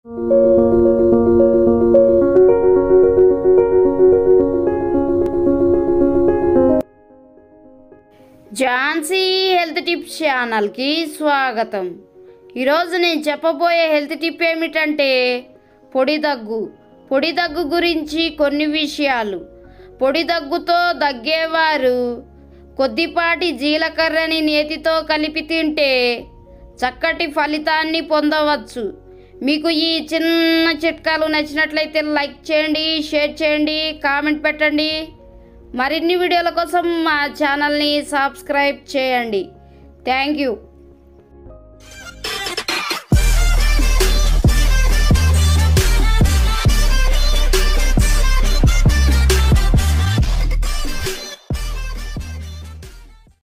Jhansi health tips ఛానల్కి స్వాగతం ఈరోజు నేను చెప్పబోయే హెల్త్ టిప్ ఏమిటంటే పొడి దగ్గు పొడి దగ్గు గురించి కొన్ని విషయాలు పొడి దగ్గుతో దగ్గేవారు కొద్దిపాటి జీలకర్రని నేతితో కలిపి తింటే చక్కటి ఫలితాన్ని పొందవచ్చు మీకు ఈ చిన్న చిట్కాలు నచ్చినట్లయితే లైక్ చేయండి షేర్ చేయండి కామెంట్ పెట్టండి మరిన్ని వీడియోల కోసం మా ఛానల్ని సబ్స్క్రైబ్ చేయండి థ్యాంక్ యూ